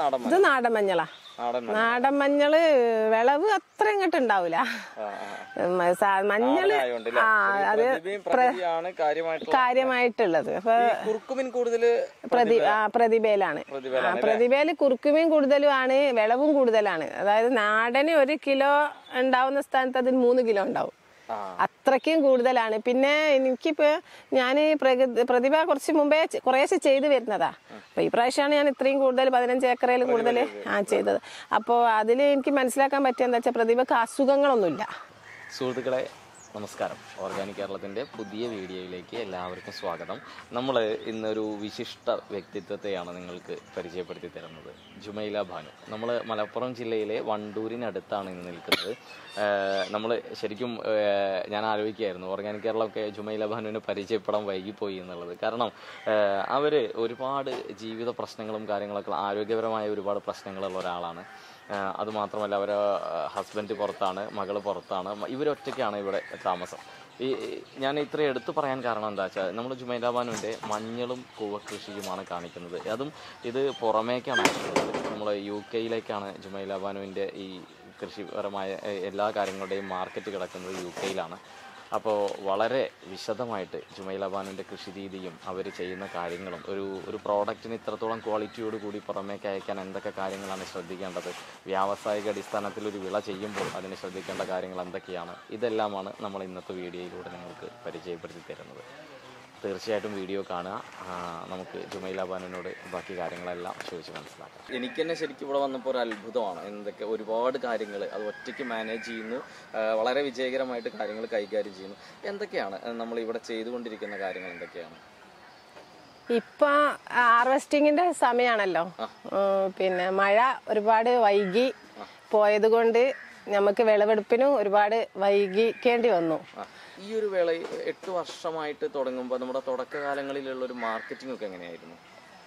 നാടൻ ഇത് നാടൻ മഞ്ഞളാ നാടൻ മഞ്ഞൾ. നാടൻ മഞ്ഞള് വിളവ് അത്ര ഇങ്ങോട്ട് ഉണ്ടാവൂല ആ, ആ. ഉം, സാ- മഞ്ഞള് ആയതുകൊണ്ടല്ലേ? ആ ഒരു അത് പ്രതിഭയും പ്രകൃതിയാണ് കാര്യമായിട്ടുള്ള കാര്യമായിട്ടുള്ളത് അപ്പൊ ഈ കുറുക്കുമിൻ കൂടുതൽ പ്രതി ആ പ്രതിഭയിലാണ് ആ, പ്രതിഭയില് കുറുക്കുമീൻ കൂടുതലും ആണ് വിളവും കൂടുതലാണ് അതായത് നാടന് ഒരു കിലോ ഉണ്ടാവുന്ന സ്ഥാനത്ത് അതിന് മൂന്ന് കിലോ ഉണ്ടാവും ആ. അത്രയ്ക്കും കൂടുതലാണ് പിന്നെ എനിക്കിപ്പോ ഞാൻ പ്രതിഭ കുറച്ച് മുമ്പേ ചെ- കുറേശ്ശെ ചെയ്തു വരുന്നതാ അപ്പൊ ഈ പ്രാവശ്യമാണ് ഞാൻ ഇത്രയും കൂടുതൽ പതിനഞ്ച് ഏക്കറയിൽ കൂടുതൽ ആ ചെയ്തത് അപ്പോൾ അതിൽ എനിക്ക് മനസ്സിലാക്കാൻ പറ്റിയ എന്താ വെച്ചാൽ പ്രതിഭക്ക് അസുഖങ്ങളൊന്നുമില്ല സുഹൃത്തുക്കളെ നമസ്കാരം ഓർഗാനിക് കേരളത്തിൻ്റെ പുതിയ വീഡിയോയിലേക്ക് എല്ലാവർക്കും സ്വാഗതം നമ്മൾ ഇന്നൊരു വിശിഷ്ട വ്യക്തിത്വത്തെയാണ് നിങ്ങൾക്ക് പരിചയപ്പെടുത്തി തരുന്നത് ജുമൈല ഭാനു നമ്മൾ മലപ്പുറം ജില്ലയിലെ വണ്ടൂരിനടുത്താണ് ഇന്ന് നിൽക്കുന്നത് നമ്മൾ ശരിക്കും ഏഹ്, ഞാൻ ആലോചിക്കുകയായിരുന്നു ഓർഗാനിക് കേരളമൊക്കെ ജുമൈല ഭാനുവിനെ പരിചയപ്പെടാൻ വൈകിപ്പോയി എന്നുള്ളത് കാരണം അവർ ഒരുപാട് ജീവിത പ്രശ്നങ്ങളും കാര്യങ്ങളൊക്കെ ആരോഗ്യപരമായ ഒരുപാട് പ്രശ്നങ്ങളുള്ള ഒരാളാണ് ആഹ് അത് മാത്രമല്ല അവരെ ഹസ്ബൻഡ് പുറത്താണ് മകള് പുറത്താണ് മ- ഇവരൊറ്റയ്ക്കാണ് ഇവിടെ താമസം ഈ ഈ ഞാൻ ഇത്ര എടുത്തു പറയാൻ കാരണം എന്താ വെച്ചാൽ നമ്മൾ ജുമൈല ബാനുവിൻ്റെ മഞ്ഞളും കൂവ കൃഷിയുമാണ് കാണിക്കുന്നത് അതും ഇത് പുറമേക്കാണ് നമ്മൾ യു കെയിലേക്കാണ് ജുമൈല ബാനുവിൻ്റെ ഈ കൃഷിപരമായ എ- എല്ലാ കാര്യങ്ങളുടെയും മാർക്കറ്റ് കിടക്കുന്നത് യു കെയിലാണ് അപ്പോൾ വളരെ വിശദമായിട്ട് ജുമൈല ബാനുവിൻ്റെ കൃഷി രീതിയും അവർ ചെയ്യുന്ന കാര്യങ്ങളും ഒരു ഒരു പ്രോഡക്റ്റിന് ഇത്രത്തോളം ക്വാളിറ്റിയോട് കൂടി പുറമേക്ക് അയക്കാൻ എന്തൊക്കെ കാര്യങ്ങളാണ് ശ്രദ്ധിക്കേണ്ടത് വ്യാവസായിക അടിസ്ഥാനത്തിൽ ഒരു വിള ചെയ്യുമ്പോൾ അതിന് ശ്രദ്ധിക്കേണ്ട കാര്യങ്ങൾ എന്തൊക്കെയാണ് ഇതെല്ലാമാണ് നമ്മൾ ഇന്നത്തെ വീഡിയോയിലൂടെ നിങ്ങൾക്ക് പരിചയപ്പെടുത്തി തരുന്നത് തീർച്ചയായിട്ടും വീഡിയോ കാണുക ആ, നമുക്ക് ജുമൈല ബാനുവിനോട് ബാക്കി കാര്യങ്ങളെല്ലാം ചോദിച്ച് മനസ്സിലാക്കാം എനിക്ക് തന്നെ ശരിക്കും ഇവിടെ വന്നപ്പോൾ ഒരു അത്ഭുതമാണ് എന്തൊക്കെ ഒരുപാട് കാര്യങ്ങൾ അത് ഒറ്റയ്ക്ക് മാനേജ് ചെയ്യുന്നു ആ, വളരെ വിജയകരമായിട്ട് കാര്യങ്ങൾ കൈകാര്യം ചെയ്യുന്നു എന്തൊക്കെയാണ് നമ്മൾ ഇവിടെ ചെയ്തുകൊണ്ടിരിക്കുന്ന കാര്യങ്ങൾ എന്തൊക്കെയാണ് ഇപ്പൊ ഹാർവെസ്റ്റിങ്ങിന്റെ സമയമാണല്ലോ ഉം, പിന്നെ മഴ ഒരുപാട് വൈകി പോയത് കൊണ്ട് നമുക്ക് വിളവെടുപ്പിനും ഒരുപാട് വൈകിക്കേണ്ടി വന്നു ആ, ഈ ഒരു വേള എട്ട് വർഷമായിട്ട് തുടങ്ങുമ്പോൾ നമ്മുടെ തുടക്കകാലങ്ങളിലുള്ള ഒരു മാർക്കറ്റിംഗ് ഒക്കെ എങ്ങനെയായിരുന്നു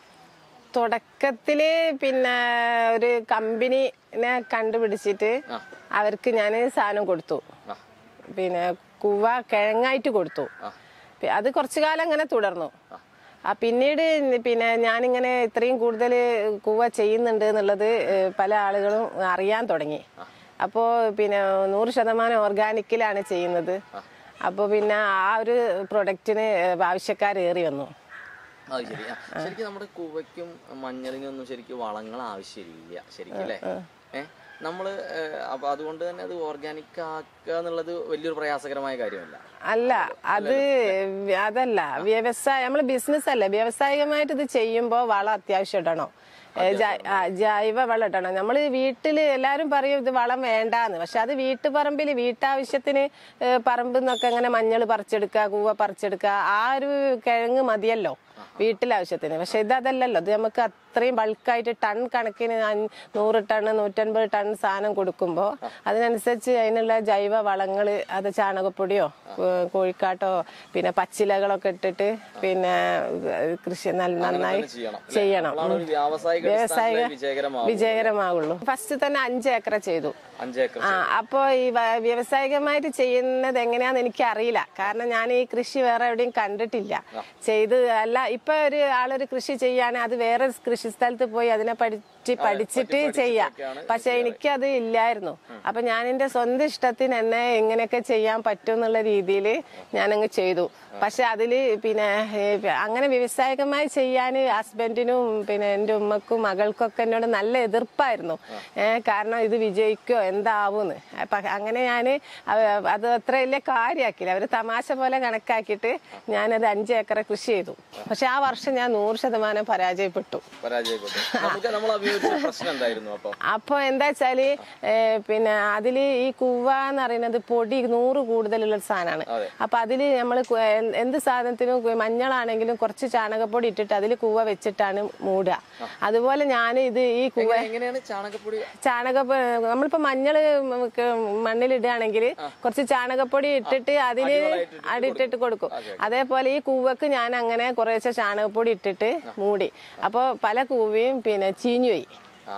തുടക്കത്തില് പിന്നെ ഒരു കമ്പനിനെ കണ്ടുപിടിച്ചിട്ട് ആ. അവർക്ക് ഞാൻ സാധനം കൊടുത്തു ആ പിന്നെ കുവ കിഴങ്ങായിട്ട് കൊടുത്തു പി- അത് കുറച്ചു കാലം അങ്ങനെ തുടർന്നു ആ പിന്നീട് പിന്നെ ഞാനിങ്ങനെ ഇത്രയും കൂടുതൽ കൂവ ചെയ്യുന്നുണ്ട് എന്നുള്ളത് ഏഹ്, പല ആളുകളും അറിയാൻ തുടങ്ങി അപ്പോൾ പിന്നെ നൂറ് ശതമാനം ഓർഗാനിക്കിലാണ് ചെയ്യുന്നത് അപ്പോൾ പിന്നെ ആ ഒരു പ്രൊഡക്റ്റിന് ആവശ്യക്കാരേറി വന്നു അത് ശരി ആ, ശരിക്കും നമ്മുടെ കുവയ്ക്കും മഞ്ഞളിനും ഒന്നും ശരിക്കും വളങ്ങൾ ആവശ്യമില്ല ശരിക്കും അല്ലേ ഏ നമ്മള് ഏ, അപ്പൊ അതുകൊണ്ട് തന്നെ അത് ഓർഗാനിക് ആക്കുക എന്നുള്ളത് വലിയൊരു പ്രയാസകരമായ കാര്യമല്ല അല്ല അത് വ്യ- അതല്ല വ്യവസായ നമ്മള് ബിസിനസ് അല്ല വ്യാവസായികമായിട്ട് ഇത് ചെയ്യുമ്പോൾ വളം അത്യാവശ്യം ഇടണം ഏ, ജൈ- ആ, ജൈവ വളം ഇടണം നമ്മൾ വീട്ടിൽ എല്ലാവരും പറയും ഇത് വളം വേണ്ടാന്ന് പക്ഷെ അത് വീട്ടുപറമ്പിൽ വീട്ടാവശ്യത്തിന് ഏ, പറമ്പിൽ നിന്നൊക്കെ ഇങ്ങനെ മഞ്ഞൾ പറിച്ചെടുക്കുക കൂവ പറിച്ചെടുക്കുക ആ ഒരു കിഴങ്ങ് മതിയല്ലോ വീട്ടിലാവശ്യത്തിന് പക്ഷെ ഇത് അതല്ലല്ലോ ഇത് നമുക്ക് അത്രയും ബൾക്കായിട്ട് ടൺ കണക്കിന് അഞ്ഞ് നൂറ് ടൺ നൂറ്റൻപത് ടൺ സാധനം കൊടുക്കുമ്പോൾ അതിനനുസരിച്ച് അതിനുള്ള ജൈവ വളങ്ങൾ അത് ചാണകപ്പൊടിയോ ഏഹ് കോഴിക്കാട്ടോ പിന്നെ പച്ചിലകളൊക്കെ ഇട്ടിട്ട് പിന്നെ ഏഹ് കൃഷി നല്ല നന്നായി തന്നെ ചെയ്യണം അല്ലേ? ചെയ്യണം അപ്പോഴാണ് ഒരു വ്യാവസായിക വ്യാവസായിക അടിസ്ഥാനത്തിൽ വിജയകരമാവും വിജയകരമാകുള്ളൂ ഫസ്റ്റ് തന്നെ അഞ്ച് ഏക്കർ ചെയ്തു അഞ്ചേക്കർ ആ അപ്പോ ഈ വ- വ്യാവസായികമായിട്ട് ചെയ്യുന്നത് എങ്ങനെയാന്ന് എനിക്ക് അറിയില്ല കാരണം ഞാൻ ഈ കൃഷി വേറെ എവിടെയും കണ്ടിട്ടില്ല ചെയ്ത് അല്ല ഇപ്പൊ ഒരു ആളൊരു കൃഷി ചെയ്യാണ് അത് വേറെ കൃഷി സ്ഥലത്ത് പോയി അതിനെ പഠിച്ച് പഠിച്ചിട്ട് ചെയ്യാം പക്ഷെ എനിക്കത് ഇല്ലായിരുന്നു അപ്പൊ ഞാൻ എന്റെ സ്വന്തം ഇഷ്ടത്തിന് എന്നെ എങ്ങനെയൊക്കെ ചെയ്യാൻ പറ്റും എന്നുള്ള രീതിയിൽ ഞാനങ്ങ് ചെയ്തു പക്ഷെ അതില് പിന്നെ ഏ, അങ്ങനെ വ്യാവസായികമായി ചെയ്യാൻ ഹസ്ബൻഡിനും പിന്നെ എൻ്റെ ഉമ്മക്കും മകൾക്കൊക്കെ എന്നോട് നല്ല എതിർപ്പായിരുന്നു ഏഹ് കാരണം ഇത് വിജയിക്കോ എന്താവൂന്ന് അപ്പൊ അങ്ങനെ ഞാൻ അത് അത്ര വലിയ കാര്യമാക്കില്ല അവര് തമാശ പോലെ കണക്കാക്കിയിട്ട് ഞാനത് അഞ്ച് ഏക്കർ കൃഷി ചെയ്തു പക്ഷെ ആ വർഷം ഞാൻ നൂറ് ശതമാനം പരാജയപ്പെട്ടു പരാജയപ്പെട്ടു നമുക്ക് നമ്മൾ അഭിമുഖിച്ച പ്രശ്നം എന്തായിരുന്നു അപ്പൊ അപ്പൊ എന്താ വെച്ചാല് ഏ, പിന്നെ അതില് ഈ കുവ എന്ന് പറയുന്നത് പൊടി നൂറ് കൂടുതലുള്ള ഒരു സാധനമാണ് അതെ. അപ്പൊ അതില് നമ്മൾ എന്ത് സാധനത്തിനും കു- മഞ്ഞളാണെങ്കിലും കുറച്ച് ചാണകപ്പൊടി ഇട്ടിട്ട് അതിൽ കൂവ വെച്ചിട്ടാണ് മൂടുക അതുപോലെ ഞാൻ ഇത് ഈ കുവ എങ്ങനെ- എങ്ങനെയാണ് ചാണകപ്പൊടി ചാണക നമ്മളിപ്പോ മഞ്ഞള് നമുക്ക് മണ്ണിലിടുകയാണെങ്കിൽ കുറച്ച് ചാണകപ്പൊടി ഇട്ടിട്ട് അതില് അടിയിട്ടിട്ട് കൊടുക്കും അതേപോലെ ഈ കൂവക്ക് ഞാൻ അങ്ങനെ കുറേശ്ശെ ചാണകപ്പൊടി ഇട്ടിട്ട് മൂടി അപ്പൊ പല കൂവയും പിന്നെ ചീഞ്ഞുപോയി ആ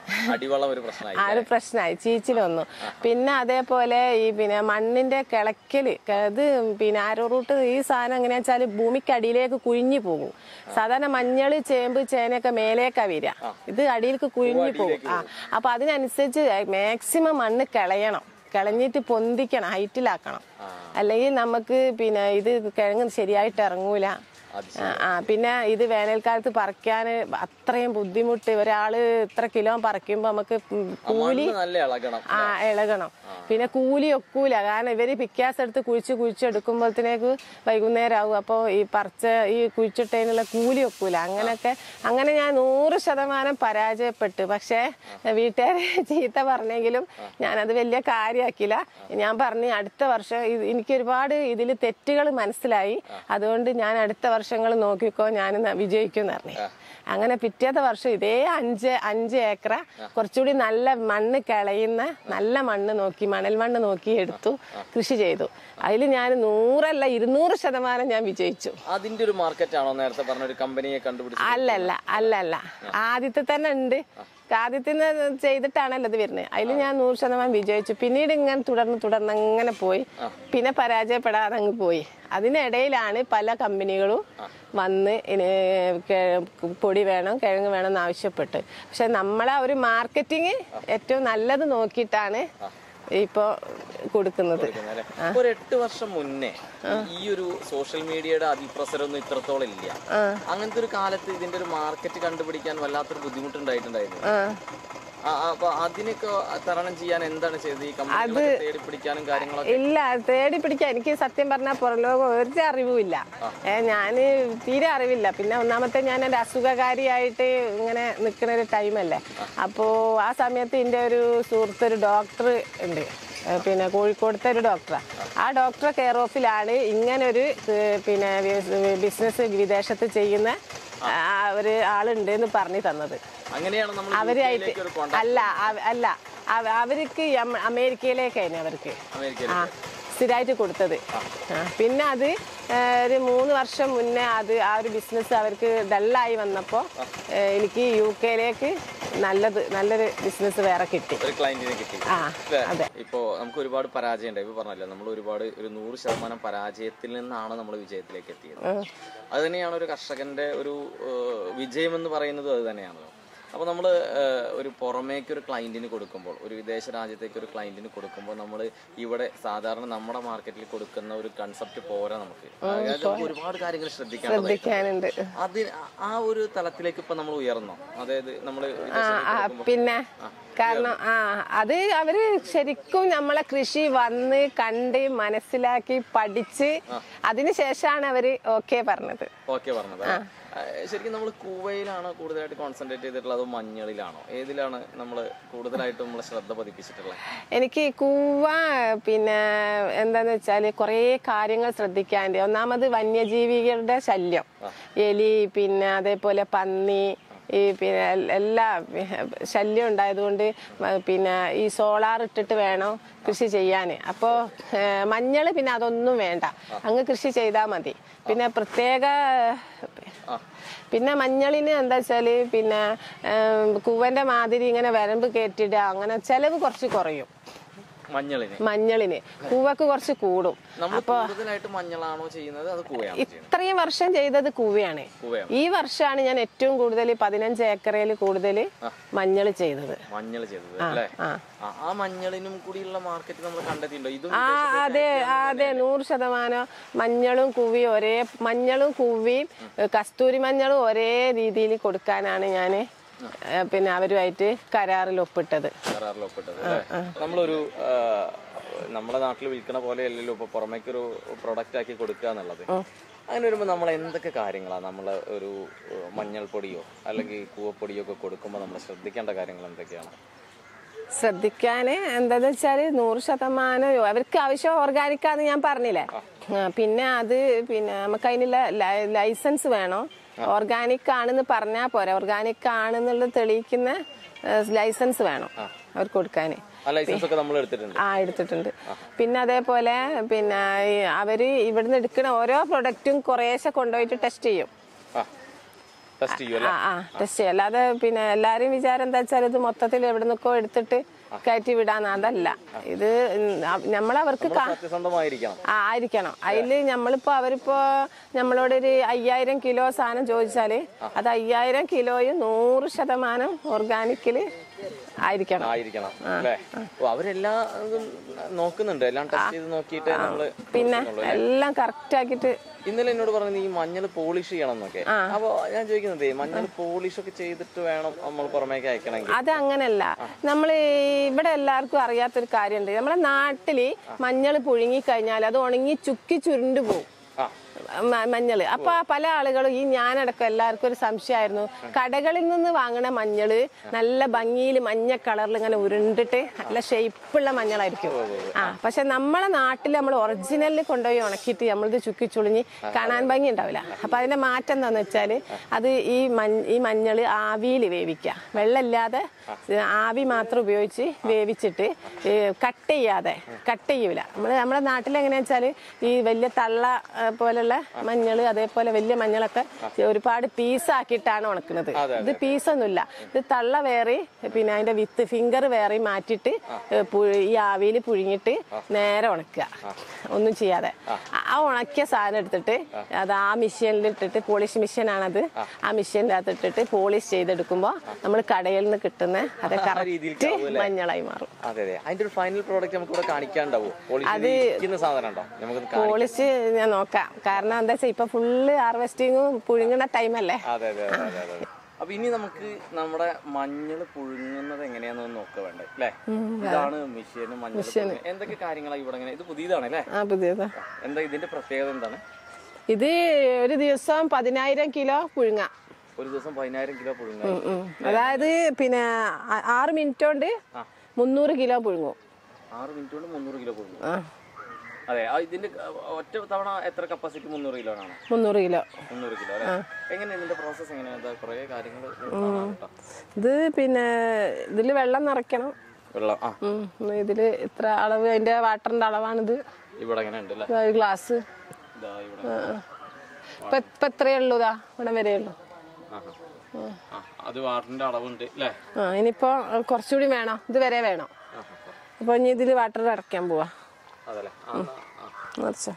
അടിവളം ഒരു പ്രശ്നമായി ആ ഒരു പ്രശ്നമായി ചീച്ചിൽ വന്നു പിന്നെ അതേപോലെ ഈ പിന്നെ മണ്ണിന്റെ കിളക്കല് ക- ഇത് പിന്നെ ആരോ റൂട്ട് ഈ സാധനം എങ്ങനെയാ വെച്ചാൽ ഭൂമിക്കടിയിലേക്ക് കുഴിഞ്ഞു പോകും സാധാരണ മഞ്ഞള് ചേമ്പ് ചേനയൊക്കെ മേലേക്കാ വരിക ഇത് അടിയിലേക്ക് കുഴിഞ്ഞു പോകും ആ അപ്പൊ അതിനനുസരിച്ച് മാക്സിമം മണ്ണ് കിളയണം കിളഞ്ഞിട്ട് പൊന്തിക്കണം ഹൈറ്റിലാക്കണം അല്ലെങ്കിൽ നമുക്ക് പിന്നെ ഇത് കിഴങ്ങ് ശരിയായിട്ട് ഇറങ്ങൂല അത് ആ, ആ പിന്നെ ഇത് വേനൽക്കാലത്ത് പറിക്കാൻ അത്രയും ബുദ്ധിമുട്ട് ഒരാള് ഇത്ര കിലോ പറിക്കുമ്പോ നമുക്ക് ഉം കൂലി മണ്ണ് നല്ല ഇളകണം ആ ഇളകണം പിന്നെ കൂലി ഒക്കൂല കാരണം ഇവര് പിക്കാസ് എടുത്ത് കുഴിച്ച് കുഴിച്ചെടുക്കുമ്പോഴത്തേക്ക് വൈകുന്നേരം ആവും അപ്പോൾ ഈ പറിച്ച ഈ കുഴിച്ചിട്ടതിനുള്ള കൂലി ഒക്കൂല അങ്ങനെയൊക്കെ അങ്ങനെ ഞാൻ നൂറ് ശതമാനം പരാജയപ്പെട്ടു പക്ഷേ വീട്ടുകാരെ ചീത്ത പറഞ്ഞെങ്കിലും ഞാനത് വലിയ കാര്യമാക്കില്ല ഞാൻ പറഞ്ഞു അടുത്ത വർഷം ഇത് എനിക്ക് ഒരുപാട് ഇതിൽ തെറ്റുകൾ മനസ്സിലായി അതുകൊണ്ട് ഞാൻ അടുത്ത വർഷങ്ങൾ നോക്കിക്കോ ഞാൻ വിജയിക്കും എന്ന് പറഞ്ഞു അങ്ങനെ പിറ്റേത്തെ വർഷം ഇതേ അഞ്ച് അഞ്ച് ഏക്കറ കുറച്ചുകൂടി നല്ല മണ്ണ് കിളയുന്ന നല്ല മണ്ണ് നോക്കി മണൽ മണ്ണ് നോക്കി എടുത്തു കൃഷി ചെയ്തു അതിൽ ഞാൻ നൂറല്ല ഇരുന്നൂറ് ശതമാനം ഞാൻ വിജയിച്ചു അതിന്റെ ഒരു മാർക്കറ്റ് ആണോ നേരത്തെ പറഞ്ഞ ഒരു കമ്പനിയെ കണ്ടുപിടിച്ച് അല്ലല്ല അല്ലല്ല ആദ്യത്തെ തന്നെ ഉണ്ട് ആദ്യത്തിൽ നിന്ന് ചെയ്തിട്ടാണല്ലോ ഇത് വരുന്നത് അതിൽ ഞാൻ നൂറ് ശതമാനം വിജയിച്ചു പിന്നീട് ഇങ്ങനെ തുടർന്ന് തുടർന്ന് അങ്ങനെ പോയി പിന്നെ പരാജയപ്പെടാതെ അങ്ങ് പോയി അതിനിടയിലാണ് പല കമ്പനികളും വന്ന് ഇനി കെ- പൊടി വേണം കിഴങ്ങ് വേണം എന്ന് ആവശ്യപ്പെട്ട് പക്ഷെ നമ്മളെ ഒരു മാർക്കറ്റിങ് ഏറ്റവും നല്ലത് നോക്കിയിട്ടാണ് ഇപ്പൊ കൊടുക്കുന്നത് അല്ലേ? ഒരു എട്ട് വർഷം മുന്നേ ഈ ഒരു സോഷ്യൽ മീഡിയയുടെ അതിപ്രസരമൊന്നും ഇത്രത്തോളം ഇല്ല അങ്ങനത്തെ ഒരു കാലത്ത് ഇതിന്റെ ഒരു മാർക്കറ്റ് കണ്ടുപിടിക്കാൻ വല്ലാത്തൊരു ബുദ്ധിമുട്ടുണ്ടായിട്ടുണ്ടായിരുന്നു ആ ആ, ആ, അപ്പൊ അതിനൊക്കെ തരണം ചെയ്യാൻ എന്താണ് ചെയ്തത് ഈ കമ്പനികളൊക്കെ തേടി പിടിക്കാനും കാര്യങ്ങളൊക്കെ ഇല്ല തേടി പിടിക്കാൻ എനിക്ക് സത്യം പറഞ്ഞാൽ പുറലോകം ഒരു അറിവുമില്ല ഏ ഞാന് തീരെ അറിവില്ല പിന്നെ ഒന്നാമത്തെ ഞാൻ എൻ്റെ അസുഖകാരിയായിട്ട് ഇങ്ങനെ നിൽക്കുന്ന ഒരു ടൈമല്ലേ അപ്പോൾ ആ സമയത്ത് എൻ്റെ ഒരു സുഹൃത്ത് ഒരു ഡോക്ടർ ഉണ്ട് ഏ, പിന്നെ കോഴിക്കോടത്തെ ഒരു ഡോക്ടറാണ് ആ ഡോക്ടറെ കെയർ ഓഫിലാണ് ഇങ്ങനൊരു ഏ, പിന്നെ ബിസിനസ് വിദേശത്ത് ചെയ്യുന്ന ആ, ഒരു ആളുണ്ട് എന്ന് പറഞ്ഞു തന്നത് അങ്ങനെയാണ് നമ്മൾ അവരായിട്ട് UK യിലേക്ക് ഒരു കോണ്ടാക്ട് അല്ല അവ- അല്ല അവ- അവർക്ക് യം- അമേരിക്കയിലേക്കായിരുന്നു അവർക്ക് അമേരിക്കയിൽ ആ സ്ഥിരമായിട്ട് കൊടുത്തത് ആ, പിന്നെ അത് ഏ, ഒരു മൂന്ന് വർഷം മുന്നേ അത് ആ ഒരു ബിസിനസ് അവർക്ക് ഡള്ളായി വന്നപ്പോൾ എനിക്ക് യു കെയിലേക്ക് നല്ലത് നല്ലൊരു ബിസിനസ് വേറെ കിട്ടി ഒരു ക്ലയന്റിനെ കിട്ടി ആ അല്ലേ? ഇപ്പോ നമുക്ക് ഒരുപാട് പരാജയം ഉണ്ട് ഇപ്പൊ പറഞ്ഞല്ലോ നമ്മൾ ഒരുപാട് ഒരു നൂറ് ശതമാനം പരാജയത്തിൽ നിന്നാണ് നമ്മൾ വിജയത്തിലേക്ക് എത്തിയത് അത് തന്നെയാണ് ഒരു കർഷകന്റെ ഒരു ഏഹ്, വിജയം എന്ന് പറയുന്നത് അത് തന്നെയാണ് അപ്പോൾ നമ്മൾ ഒരു പുറമേക്ക് ഒരു ക്ലയന്റിന് കൊടുക്കുമ്പോൾ ഒരു വിദേശ രാജ്യത്തേക്ക് ഒരു ക്ലയന്റിന് കൊടുക്കുമ്പോൾ നമ്മൾ ഇവിടെ സാധാരണ നമ്മുടെ മാർക്കറ്റിൽ കൊടുക്കുന്ന ഒരു കൺസെപ്റ്റ് പോരാ നമുക്ക് അതായത് നമുക്ക് ഒരുപാട് കാര്യങ്ങൾ ശ്രദ്ധിക്കേണ്ടത് ശ്രദ്ധിക്കാനുണ്ട് അതിന് ആ ഒരു തലത്തിലേക്ക് ഇപ്പൊ നമ്മൾ ഉയർന്നോ അതായത് നമ്മൾ ആ ആ പിന്നെ കാരണം ആ അത് അവര് ശരിക്കും നമ്മളെ കൃഷി വന്ന് കണ്ട് മനസ്സിലാക്കി പഠിച്ച് അതിനുശേഷമാണ് അവര് ഓക്കെ പറഞ്ഞത് ഓക്കെ പറഞ്ഞത് ആ, ശരിക്കും നമ്മൾ കൂവയിലാണോ കൂടുതലായിട്ട് കോൺസെൻട്രേറ്റ് ചെയ്തിട്ടുള്ളത് അതോ മഞ്ഞളിലാണോ ഏതിലാണ് നമ്മൾ കൂടുതലായിട്ട് നമ്മൾ ശ്രദ്ധ പതിപ്പിച്ചിട്ടുള്ളത് എനിക്ക് കൂവ പിന്നെ എന്താന്ന് വെച്ചാല് കുറേ കാര്യങ്ങൾ ശ്രദ്ധിക്കാനുണ്ട് ഒന്നാമത് വന്യജീവികളുടെ ശല്യം എലി പിന്നെ അതേപോലെ പന്നി ഈ പിന്നെ എൽ- എല്ലാ ശല്യം ഉണ്ടായതുകൊണ്ട് മ- പിന്നെ ഈ സോളാർ ഇട്ടിട്ട് വേണം കൃഷി ചെയ്യാൻ അപ്പോൾ മഞ്ഞൾ പിന്നെ അതൊന്നും വേണ്ട അങ്ങ് കൃഷി ചെയ്താൽ മതി പിന്നെ പ്രത്യേക പിന്നെ മഞ്ഞളിന് എന്താ വെച്ചാല് പിന്നെ ഏം, കൂവന്റെ മാതിരി ഇങ്ങനെ വരമ്പ് കയറ്റിടുക അങ്ങനെ ചെലവ് കുറച്ച് കുറയും മഞ്ഞളിന് മഞ്ഞളിന് കൂവക്ക് കുറച്ച് കൂടും നമ്മൾ കൂടുതലായിട്ട് മഞ്ഞളാണോ ചെയ്യുന്നത് അത് കൂവയാണോ ചെയ്യുന്നത് ഇത്രയും വർഷം ചെയ്തത് കൂവയാണ് കൂവയാണ് ഈ വർഷമാണ് ഞാൻ ഏറ്റവും കൂടുതൽ പതിനഞ്ച് ഏക്കറയിൽ കൂടുതൽ മഞ്ഞൾ ചെയ്തത് മഞ്ഞൾ ചെയ്തത് അല്ലേ ആ ആ, ആ മഞ്ഞളിനും കൂടിയുള്ള മാർക്കറ്റ് നമ്മൾ കണ്ടെത്തിയിട്ടുണ്ടോ ഇതും ആ അതെ ആ, അതെ നൂറ് ശതമാനം മഞ്ഞളും കൂവിയും ഒരേ മഞ്ഞളും കൂവിയും കസ്തൂരി മഞ്ഞളും ഒരേ രീതിയിൽ കൊടുക്കാനാണ് ഞാൻ പിന്നെ അവരുമായിട്ട് കരാറിൽ ഒപ്പിട്ടത് കരാറിൽ ഒപ്പിട്ടത് അല്ലേ നമ്മളൊരു ആ, നമ്മുടെ നാട്ടിൽ വിൽക്കണ പോലെ അല്ലല്ലോ ഇപ്പൊ പുറമേക്കൊരു പ്രൊഡക്റ്റ് ആക്കി കൊടുക്കുക എന്നുള്ളത് അങ്ങനെ വരുമ്പോൾ നമ്മൾ എന്തൊക്കെ കാര്യങ്ങളാണ് നമ്മൾ ഒരു ഏഹ്, മഞ്ഞൾപ്പൊടിയോ അല്ലെങ്കിൽ കൂവപ്പൊടിയോ ഒക്കെ കൊടുക്കുമ്പോൾ നമ്മൾ ശ്രദ്ധിക്കേണ്ട കാര്യങ്ങൾ എന്തൊക്കെയാണ് ശ്രദ്ധിക്കാൻ എന്താന്ന് വെച്ചാല് നൂറ് ശതമാനം അവർക്ക് ആവശ്യം ഓർഗാനിക്കാന്ന് ഞാൻ പറഞ്ഞില്ലേ ആ, പിന്നെ അത് പിന്നെ നമുക്ക് അതിനുള്ള ലൈ- ലൈസൻസ് വേണം ഓർഗാനിക് ആണെന്ന് പറഞ്ഞാൽ പോരാ ഓർഗാനിക് ആണെന്നുള്ളത് തെളിയിക്കുന്ന ഏ, ലൈസൻസ് വേണം അവർക്ക് കൊടുക്കാൻ ആ ലൈസൻസ് ഒക്കെ നമ്മൾ എടുത്തിട്ടുണ്ട് ആ എടുത്തിട്ടുണ്ട് പിന്നെ അതേപോലെ പിന്നെ ഈ അവര് ഇവിടുന്ന് എടുക്കുന്ന ഓരോ പ്രൊഡക്റ്റും കുറേശ്ശെ കൊണ്ടുപോയിട്ട് ടെസ്റ്റ് ചെയ്യും ആ ടെസ്റ്റ് ചെയ്യും അല്ലേ ആ ആ ടെസ്റ്റ് ചെയ്യും അല്ലാതെ പിന്നെ എല്ലാരും വിചാരം എന്താ വെച്ചാൽ ഇത് മൊത്തത്തിൽ എവിടെ നിൽക്കോ എടുത്തിട്ട് കയറ്റി വിടാന്ന് അതല്ല ഇത് നമ്മളവർക്ക് കാ സത്യസന്ധമായിരിക്കണം ആ, ആയിരിക്കണം അതില് നമ്മളിപ്പോ അവരിപ്പോ നമ്മളോട് ഒരു അയ്യായിരം കിലോ സാധനം ചോദിച്ചാല് അത് അയ്യായിരം കിലോയും നൂറ് ശതമാനം ഓർഗാനിക്കില് ആയിരിക്കണം ആയിരിക്കണം അല്ലേ ഓ അവരെല്ലാം ഇതും നോക്കുന്നുണ്ട് എല്ലാം ടെസ്റ്റ് ചെയ്ത് നോക്കിയിട്ട് നമ്മള് പിന്നെ എല്ലാം കറക്റ്റ് ആക്കിയിട്ട് ഇന്നലെ എന്നോട് പറഞ്ഞത് ഈ മഞ്ഞൾ പോളിഷ് ചെയ്യണം എന്നൊക്കെ അപ്പൊ ഞാൻ ചോദിക്കുന്നത് മഞ്ഞൾ പോളിഷ് ഒക്കെ ചെയ്തിട്ട് വേണം നമ്മൾ പുറമേക്ക് അയക്കണമെങ്കിൽ അത് അങ്ങനല്ല നമ്മൾ ഇവിടെ എല്ലാവർക്കും അറിയാത്തൊരു കാര്യമുണ്ട് നമ്മുടെ നാട്ടില് മഞ്ഞൾ പുഴുങ്ങി കഴിഞ്ഞാൽ അത് ഉണങ്ങി ചുക്കി ചുരുണ്ടു പോകും ആ മ- മഞ്ഞള് അപ്പൊ പല ആളുകളും ഈ ഞാനടക്കം എല്ലാവർക്കും ഒരു സംശയമായിരുന്നു കടകളിൽ നിന്ന് വാങ്ങണ മഞ്ഞള് നല്ല ഭംഗിയിൽ മഞ്ഞ കളറിൽ ഇങ്ങനെ ഉരുണ്ടിട്ട് നല്ല ഷേപ്പുള്ള മഞ്ഞളായിരിക്കും ആ പക്ഷെ നമ്മളെ നാട്ടിൽ നമ്മൾ ഒറിജിനലിൽ കൊണ്ടുപോയി ഉണക്കിയിട്ട് നമ്മളിത് ചുക്കി ചുളിഞ്ഞ് കാണാൻ ഭംഗി ഉണ്ടാവില്ല അപ്പൊ അതിന്റെ മാറ്റം എന്താന്ന് വെച്ചാല് അത് ഈ മഞ്ഞ ഈ മഞ്ഞള് ആവിയിൽ വേവിക്കുക വെള്ളമില്ലാതെ ആവി മാത്രം ഉപയോഗിച്ച് വേവിച്ചിട്ട് കട്ട് ചെയ്യാതെ കട്ട് ചെയ്യൂല നമ്മള് നമ്മുടെ നാട്ടിൽ എങ്ങനെയാ വെച്ചാല് ഈ വലിയ തള്ള ആ, പോലുള്ള മഞ്ഞള് അതേപോലെ വലിയ മഞ്ഞളൊക്കെ ഒരുപാട് പീസാക്കിയിട്ടാണ് ഉണക്കുന്നത് ഇത് പീസൊന്നുമില്ല ഇത് തള്ള വേറെ പിന്നെ അതിന്റെ വിത്ത് ഫിംഗർ വേറെ മാറ്റിയിട്ട് പു- ഈ ആവിയിൽ പുഴുങ്ങിയിട്ട് നേരെ ഉണക്കുക ഒന്നും ചെയ്യാതെ ആ ഉണക്കിയ സാധനം എടുത്തിട്ട് അത് ആ മെഷീനിൽ ഇട്ടിട്ട് പോളിഷ് മെഷീനാണത് ആ മെഷീൻ്റെ അകത്ത് ഇട്ടിട്ട് പോളിഷ് ചെയ്തെടുക്കുമ്പോൾ നമ്മൾ കടയിൽ നിന്ന് കിട്ടുന്ന അത് രീതിയിലേക്ക് കറക്റ്റ് മഞ്ഞളായി മാറും അതെ അതെ അതിന്റെ ഒരു ഫൈനൽ പ്രോഡക്റ്റ് നമുക്ക് ഇവിടെ കാണിക്കാണ്ടാവോ പോളിഷ് ഇരിക്കുന്ന സാധനം ഉണ്ടോ നമുക്ക് പോളിഷ് ഞാൻ നോക്കാം കാരണം എന്താ വെച്ചാൽ ഇപ്പൊ ഫുള്ള് ഹാർവെസ്റ്റിങ്ങും പുഴുങ്ങണ ടൈമല്ലേ അതെ അതെ അതെ അതെ അതെ അപ്പൊ ഇനി നമുക്ക് നമ്മുടെ മഞ്ഞൾ പുഴുങ്ങുന്നത് എങ്ങനെയാന്ന് നോക്കുക വേണ്ടേ അല്ലേ ഇതാണ് മെഷീൻ മഞ്ഞൾ പുഴുങ്ങുന്നത്. എന്തൊക്കെ കാര്യങ്ങളാണ് ഇവിടെ ഇങ്ങനെ ഇത് പുതിയതാണ് അല്ലേ ആ പുതിയതാ എന്താ ഇതിന്റെ പ്രത്യേകത എന്താണ് ഇത് ഒരു ദിവസം പതിനായിരം കിലോ പുഴുങ്ങാം ഒരു ദിവസം പതിനായിരം കിലോ പുഴുങ്ങുക ഉം, ഉം. അതായത് പിന്നെ ആ- ആറ് മിനിറ്റ് കൊണ്ട് മുന്നൂറ് കിലോ പുഴുങ്ങും ആറ് മിനിറ്റ് കൊണ്ട് മുന്നൂറ് കിലോ പുഴുങ്ങും ആ അതെ ആ ഇതിന്റെ ഒറ്റ തവണ എത്ര കപ്പാസിറ്റി മുന്നൂറ് കിലോ ആണ് മുന്നൂറ് കിലോ മുന്നൂറ് കിലോ അല്ലേ എങ്ങനെ ഇതിന്റെ പ്രോസസ് എങ്ങനെയാണ് കുറെ കാര്യങ്ങൾ ഇത് പിന്നെ ഇതിൽ വെള്ളം നിറയ്ക്കണം വെള്ളം ആ ഉം. ഇതില് ഇത്ര അളവ് അതിന്റെ വാട്ടറിന്റെ അളവാണിത് ഇവിടെ അങ്ങനെ ഉണ്ട് അല്ലേ ഒരു ഗ്ലാസ് ഇതാ ഇവിടെ ഇപ്പൊ ഇപ്പൊ ഇത്രയേ ഉള്ളൂ ഇതാ ഇവിടെ വരെ ഉള്ളൂ ആഹാ. ആ, അത് വാട്ടറിന്റെ അളവുണ്ട് അല്ലേ ആ ഇനിയിപ്പോ കുറച്ചുകൂടി വേണം ഇത് വരെ വേണം അപ്പൊ ഇനി ഇതില് വാട്ടർ അടയ്ക്കാൻ പോവാ അതല്ലേ ആ, ആ, ആ. നിറച്ചോ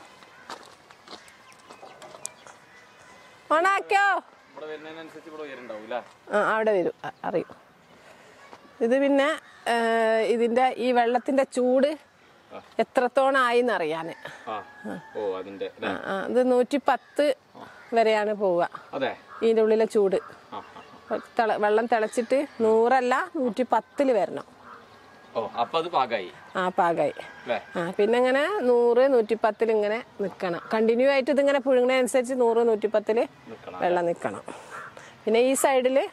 ഓണാക്കിയോ ഇവിടെ വരുന്നതിനനുസരിച്ച് ഇവിടെ ഉയരുണ്ടാവും അല്ലേ ആ അവിടെ വരും അ- അറിയും ഇത് പിന്നെ ഏ, ഇതിന്റെ ഈ വെള്ളത്തിന്റെ ചൂട് എത്രത്തോളം ആയി എന്നറിയാന് ആ ഓ അതിന്റെ ആ, ആ, ഇത് നൂറ്റി പത്ത് വരെയാണ് പോവുക അതെ ഇതിന്റെ ഉള്ളിലെ ചൂട് ആ ആ. തിള- വെള്ളം തിളച്ചിട്ട് നൂറല്ല നൂറ്റി പത്തില് വരണം ഓ അപ്പൊ അത് പാകായി ആ പാകായി അല്ലേ ആ പിന്നെ ഇങ്ങനെ നൂറ് നൂറ്റിപ്പത്തിൽ ഇങ്ങനെ നിൽക്കണം കണ്ടിന്യൂ ആയിട്ട് ഇതിങ്ങനെ പുഴുങ്ങണതനുസരിച്ച് നൂറ് നൂറ്റിപ്പത്തില് നിക്കണം വെള്ളം നിൽക്കണം പിന്നെ ഈ സൈഡില്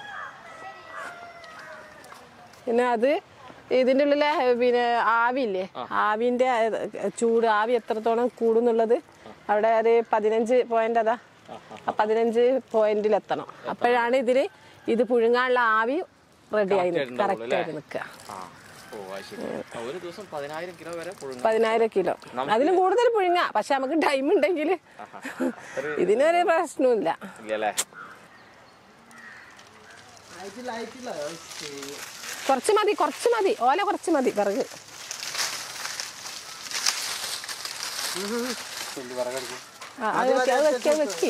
പിന്നെ അത് ഇതിൻ്റെ ഉള്ളിലെ ഏ, പിന്നെ ആവിയില്ലേ ആവിന്റെ ഏ, ചൂട് ആവി എത്രത്തോളം കൂടുന്നുള്ളത് അവിടെ ഒരു പതിനഞ്ച് പോയിന്റ് അതാ ആ പതിനഞ്ച് പോയിന്റിൽ എത്തണം അപ്പോഴാണ് ഇതില് ഇത് പുഴുങ്ങാനുള്ള ആവി റെഡി ആയി കറക്റ്റ് ആയിട്ട് നിൽക്കുക ആ ഓ അത് ശരി ആ, ഒരു ദിവസം പതിനായിരം കിലോ വരെ പുഴുങ്ങും പതിനായിരം കിലോ അതിലും കൂടുതൽ പുഴുങ്ങാം പക്ഷെ നമുക്ക് ടൈം ഉണ്ടെങ്കിൽ ഇതിനൊരു പ്രശ്നമില്ല ഇല്ലല്ലേ കുറച്ച് മതി കുറച്ച് മതി ഓല കുറച്ച് മതി വിറക് ആ, അത് വെക്ക്, അത് വെക്ക്, അത് വെക്ക്.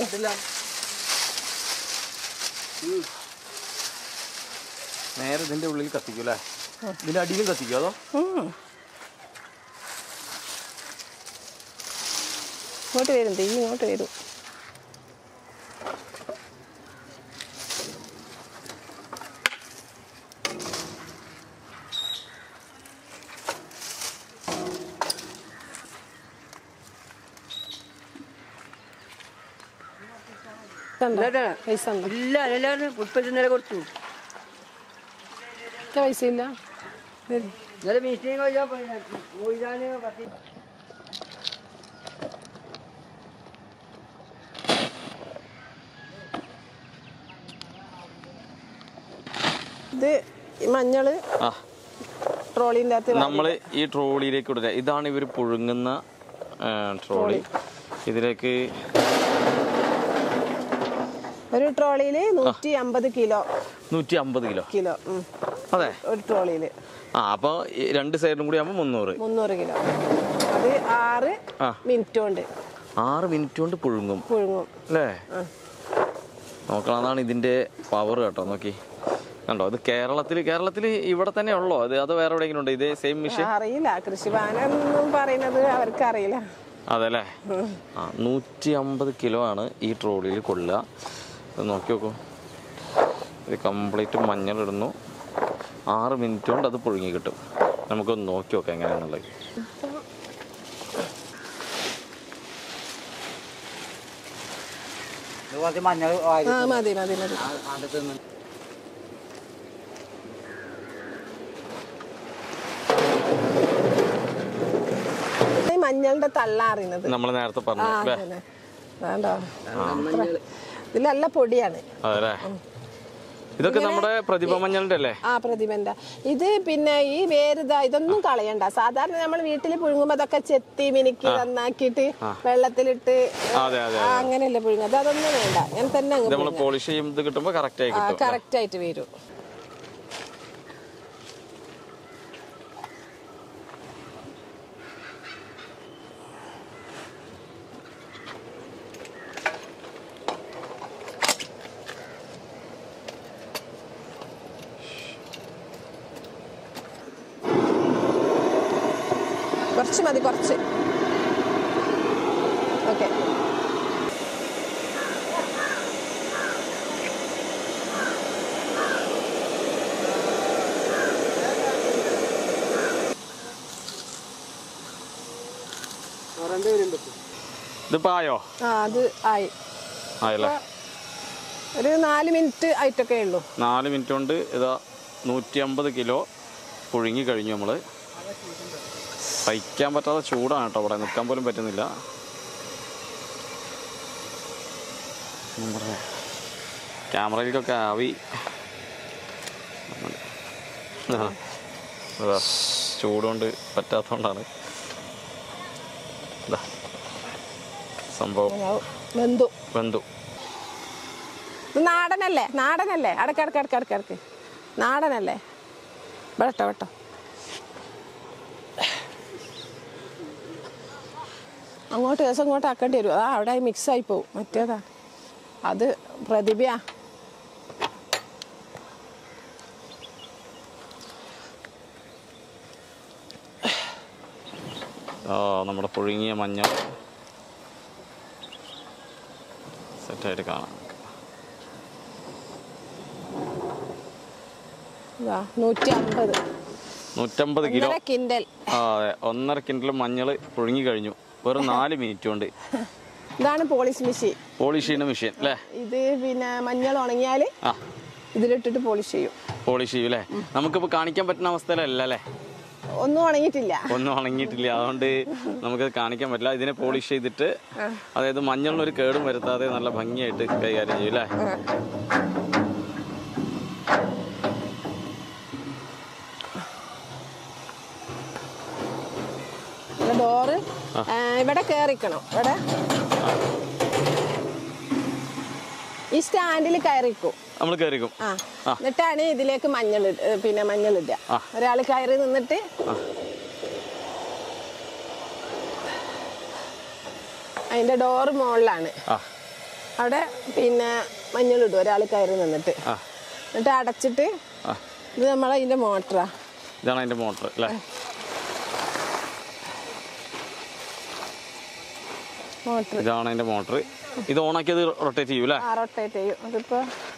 നേരെ ഇതിന്റെ ഉള്ളിൽ കത്തിക്കും അല്ലേ ഇതിന്റെ അടിയിലും കത്തിക്കും അതോ ഉം. ഇങ്ങോട്ട് വരും തീ ഇങ്ങോട്ട് വരും കണ്ടോ? പൈസ ഉണ്ടോ? ഇല്ല എല്ലാവരും മുപ്പത്തിന്നര കൊടുത്തു ഒറ്റ പൈസ ഇല്ല വരും. ഇന്നലെ മീറ്റിംഗ് പോയാൽ പോയില്ലാന്ന് പത്തി ഇത് ഈ മഞ്ഞള് ആ ട്രോളിൻ്റെ അകത്ത് നമ്മൾ ഈ ട്രോളിയിലേക്ക് ഇടുക ഇതാണ് ഇവർ പുഴുങ്ങുന്ന ആ, ട്രോളി ഇതിലേക്ക് ഒരു ട്രോളിയിൽ നൂറ്റി അമ്പത് കിലോ നൂറ്റി അമ്പത് കിലോ കിലോ ഉം. അതെ ഒരു ട്രോളിയിൽ ആ അപ്പോൾ രണ്ട് സൈഡിലും കൂടി ആകുമ്പോൾ മുന്നൂറ് മുന്നൂറ് കിലോ അത് ആറ് ആ. മിനിറ്റ് കൊണ്ട് ആറ് മിനിറ്റ് കൊണ്ട് പുഴുങ്ങും പുഴുങ്ങും അല്ലേ ആ. നോക്കണം അതാണ് ഇതിന്റെ പവർ കേട്ടോ നോക്കി കണ്ടോ ഇത് കേരളത്തിൽ കേരളത്തിൽ ഇവിടെ തന്നെ ഉള്ളോ അത് അത് വേറെ എവിടെയെങ്കിലും ഉണ്ടോ ഇതേ സെയിം മിഷൻ അറിയില്ല കൃഷിഭവനെന്നും പറയുന്നത് അവർക്ക് അറിയില്ല അതെ അല്ലേ ആ നൂറ്റി അമ്പത് കിലോ ആണ് ഈ ട്രോളിയിൽ കൊള്ളുക ഇത് നോക്കി നോക്കൂ ഇത് കംപ്ലീറ്റ് മഞ്ഞൾ ഇടുന്നു ആറ് മിനിറ്റ് കൊണ്ട് അത് പുഴുങ്ങി കിട്ടും നമുക്കൊന്ന് നോക്കി നോക്കാം എങ്ങനെയാണെന്നുള്ളത് ഇത് കുറച്ച് മഞ്ഞൾ വാരി ആ മതി മതി മതി അടുത്ത് നിന്ന് ഈ മഞ്ഞളുടെ തള്ള അറിയുന്നത് നമ്മൾ നേരത്തെ ആ പറഞ്ഞു അല്ലേ അതന്നെ. വേണ്ടോ ഇതിലല്ല പൊടിയാണ് അതെ ഇതൊക്കെ നമ്മുടെ പ്രതിഭ മഞ്ഞളിന്റെ അല്ലേ ആ പ്രതിഭന്റെ ഇത് പിന്നെ ഈ വേരുത ഇതൊന്നും കളയണ്ട സാധാരണ നമ്മൾ വീട്ടിൽ പുഴുങ്ങുമ്പോ അതൊക്കെ ചെത്തി മിനുക്കി നന്നാക്കിയിട്ട് വെള്ളത്തിലിട്ട് അതെ അതെ ആ, അങ്ങനെയല്ലേ പുഴുങ്ങുക അത് അതൊന്നും വേണ്ട ഞാൻ തന്നെ അങ്ങ് നമ്മൾ പോളിഷ് ചെയ്യുമ്പോൾ ഇത് കിട്ടുമ്പോൾ കറക്റ്റ് ആയി കിട്ടും കറക്റ്റ് ആയിട്ട് വരും കുറച്ച് മതി കുറച്ച് ഓക്കെ ഇതിപ്പോ ആയോ ആ അത് ആയി ആയല്ലേ ഒരു നാല് മിനിറ്റ് ആയിട്ടൊക്കെ ഉള്ളൂ നാല് മിനിറ്റ് കൊണ്ട് ഇതാ നൂറ്റി അമ്പത് കിലോ പുഴുങ്ങി കഴിഞ്ഞു നമ്മൾ സഹിക്കാൻ പറ്റാത്ത ചൂടാണ് കേട്ടോ അവിടെ നിൽക്കാൻ പോലും പറ്റുന്നില്ല നമ്മുടെ ക്യാമറയിലേക്കൊക്കെ ആവി ആ, അതാ ചൂടുകൊണ്ട് പറ്റാത്തതുകൊണ്ടാണ് ഇതാ സംഭവം ഞാൻ വെന്തു വെന്തു ഇത് നാടനല്ലേ നാടനല്ലേ അടക്ക് അടക്ക് അടക്ക് അടക്ക് അടക്ക് നാടനല്ലേ വെട്ടോ വെട്ടോ അങ്ങോട്ട് ദിവസം ഇങ്ങോട്ട് ആക്കേണ്ടി വരും അതാ അവിടെ മിക്സ് ആയി പോവും മറ്റേതാ അത് പ്രതിഭയാ ആ നമ്മുടെ പുഴുങ്ങിയ മഞ്ഞൾ സെറ്റായിട്ട് കാണാം ഇതാ നൂറ്റി അമ്പത് നൂറ്റമ്പത് കിലോ ഒന്നര കിൻഡൽ ആ അതെ ഒന്നര കിൻഡൽ മഞ്ഞൾ പുഴുങ്ങി കഴിഞ്ഞു വെറും നാല് മിനിറ്റ് കൊണ്ട് ഇതാണ് പോളിഷ് മെഷീൻ പോളിഷ് ചെയ്യുന്ന മെഷീൻ അല്ലേ ഇത് പിന്നെ മഞ്ഞൾ ഉണങ്ങിയാൽ ആ ഇതിലിട്ടിട്ട് പോളിഷ് ചെയ്യും പോളിഷ് ചെയ്യും അല്ലേ നമുക്കിപ്പോൾ കാണിക്കാൻ പറ്റുന്ന അവസ്ഥയിലല്ല അല്ലേ ഒന്നും ഉണങ്ങിയിട്ടില്ല ഒന്നും ഉണങ്ങിയിട്ടില്ല അതുകൊണ്ട് നമുക്കത് കാണിക്കാൻ പറ്റില്ല ഇതിനെ പോളിഷ് ചെയ്തിട്ട് അതായത് മഞ്ഞളിനൊരു കേടും വരുത്താതെ നല്ല ഭംഗിയായിട്ട് കൈകാര്യം ചെയ്യും അല്ലേ ഇവിടെ ഡോറ് ഇവിടെ കയറിക്കണം ഇവിടെ ഈ സ്റ്റാൻഡിൽ കയറിക്കും നമ്മൾ കയറിക്കും ആ എന്നിട്ടാണ് ഇതിലേക്ക് മഞ്ഞൾ ഇട- ഏ, പിന്നെ മഞ്ഞൾ ഇടുക ആ. ഒരാൾ കയറി നിന്നിട്ട് അതിന്റെ ഡോറ് മുകളിലാണ് ആ അവിടെ പിന്നെ മഞ്ഞൾ ഇടും ഒരാൾ കയറി നിന്നിട്ട് ആ എന്നിട്ട് അടച്ചിട്ട് ആ ഇത് നമ്മളെ അതിന്റെ മോട്ടറാ ഇതാണ് അതിൻ്റെ മോട്ടർ അല്ലേ മോട്ടർ ഇതാണ് അതിൻ്റെ മോട്ടർ ഇത് ഓണാക്കിയത് റൊട്ടേറ്റ് ചെയ്യും അല്ലേ ആ റൊട്ടേറ്റ് ചെയ്യും അതിപ്പോ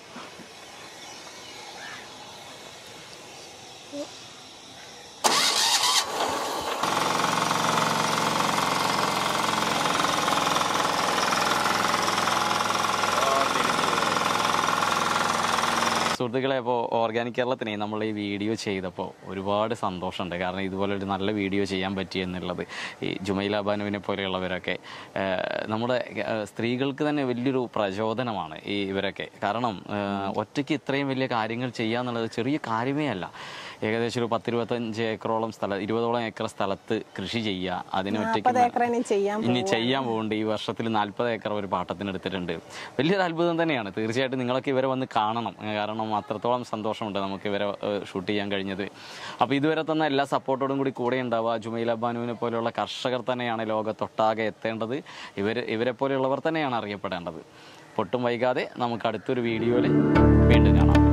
സുഹൃത്തുക്കളെ ഇപ്പോൾ ഓർഗാനിക് കേരളത്തിനെ നമ്മൾ ഈ വീഡിയോ ചെയ്തപ്പോൾ ഒരുപാട് സന്തോഷമുണ്ട് കാരണം ഇതുപോലെ ഒരു നല്ല വീഡിയോ ചെയ്യാൻ പറ്റി എന്നുള്ളത് ഈ ജുമൈല ബാനുവിനെ പോലെയുള്ളവരൊക്കെ ഏഹ്, നമ്മുടെ ഏഹ്, സ്ത്രീകൾക്ക് തന്നെ വലിയൊരു പ്രചോദനമാണ് ഈ ഇവരൊക്കെ കാരണം ഏഹ്, ഒറ്റയ്ക്ക് ഇത്രയും വലിയ കാര്യങ്ങൾ ചെയ്യുക എന്നുള്ളത് ചെറിയ കാര്യമേ അല്ല ഏകദേശം ഒരു പത്തിരുപത്തഞ്ച് ഏക്കറോളം സ്ഥലം ഇരുപതോളം ഏക്കർ സ്ഥലത്ത് കൃഷി ചെയ്യുക അതിന് നാൽപ്പത് ഒറ്റയ്ക്ക് ഏക്കർ ഇനി ചെയ്യാൻ ഇനി ചെയ്യാൻ പോകുന്നുണ്ട് ഈ വർഷത്തിൽ നാൽപ്പത് ഏക്കർ ഒരു പാട്ടത്തിന് എടുത്തിട്ടുണ്ട് വലിയൊരു അത്ഭുതം തന്നെയാണ് തീർച്ചയായിട്ടും നിങ്ങളൊക്കെ ഇവരെ വന്ന് കാണണം ഏഹ് കാരണം അത്രത്തോളം സന്തോഷമുണ്ട് നമുക്ക് ഇവരെ ഷൂട്ട് ചെയ്യാൻ കഴിഞ്ഞത് അപ്പോൾ ഇതുവരെ തന്ന എല്ലാ സപ്പോർട്ടോടും കൂടി കൂടെ ഉണ്ടാവുക ജുമൈല ബാനുവിനെ പോലെയുള്ള കർഷകർ തന്നെയാണ് ലോകത്തൊട്ടാകെ എത്തേണ്ടത് ഇവർ ഇവരെ പോലെയുള്ളവർ തന്നെയാണ് അറിയപ്പെടേണ്ടത് പൊട്ടും വൈകാതെ നമുക്ക് അടുത്തൊരു വീഡിയോയിൽ വീണ്ടും കാണാം